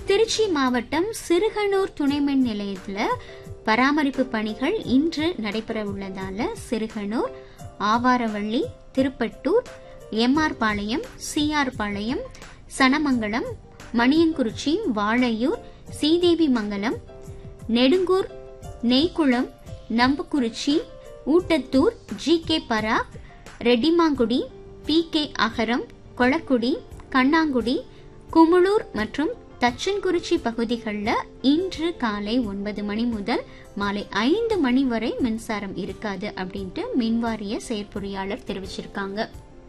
திருச்சி மாவட்டம் சிறுகனூர் துணை மின் நிலையத்தில் பராமரிப்பு பணிகள் இன்று நடைபெற உள்ளதால Sirukanur Avaravalli Thiruppattur MR Palayam CR Palayam Sanamangalam Maniyankurichi Vazhaiyur Sidevi Mangalam Nedungur Neikulam Nambukurichi Oottathur G K பராக் ரெட்டிமாங்குடி பி கே அகரம் கொளக்குடி கண்ணாங்குடி குமுளூர் மற்றும் தச்சன்குறிச்சி பகுதிகளில் இன்று காலை ஒன்பது மணி முதல் மாலை ஐந்து மணி வரை மின்சாரம் இருக்காது அப்படின்ட்டு மின்வாரிய செயற்பொறியாளர் தெரிவிச்சிருக்காங்க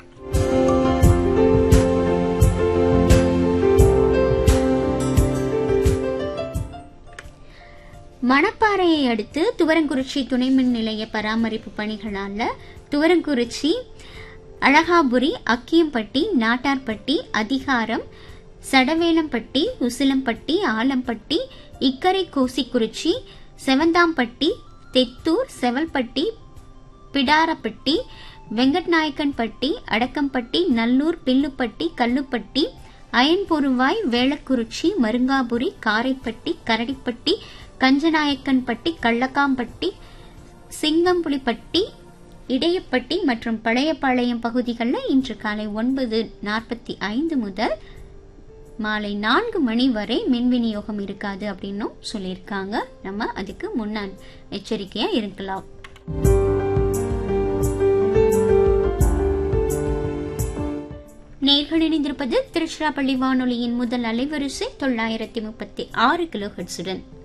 மணப்பாறையை அடுத்து துவரங்குறிச்சி துணை மின் நிலைய பராமரிப்பு பணிகளால துவரங்குறிச்சி அழகாபுரி அக்கியம்பட்டி நாட்டார்பட்டி அதிகாரம் சடவேலம்பட்டி உசிலம்பட்டி ஆலம்பட்டி இக்கரை கோசிக்குறிச்சி செவந்தாம்பட்டி தெத்தூர் செவல்பட்டி பிடாரப்பட்டி வெங்கட்நாயக்கன்பட்டி அடக்கம்பட்டி நல்லூர் பில்லுப்பட்டி கல்லுப்பட்டி அயன்பொருவாய் வேளக்குறிச்சி மருங்காபுரி காரைப்பட்டி கரடிப்பட்டி கஞ்சநாயக்கன்பட்டி கள்ளக்காம்பட்டி சிங்கம்புலிப்பட்டி இடையப்பட்டி மற்றும் பழையபாளையம் பகுதிகளில் இன்று காலை ஒன்பது நாற்பத்தி ஐந்து முதல் மாலை நான்கு மணி வரை மின் விநியோகம் இருக்காது அப்படின்னும் சொல்லியிருக்காங்க நம்ம அதுக்கு முன்னாடி எச்சரிக்கையா இருக்கலாம் நேர்கள் இணைந்திருப்பது திருச்சிராப்பள்ளி வானொலியின் முதல் அலைவரிசை தொள்ளாயிரத்தி முப்பத்தி ஆறு கிலோ ஹெட்ஸுடன்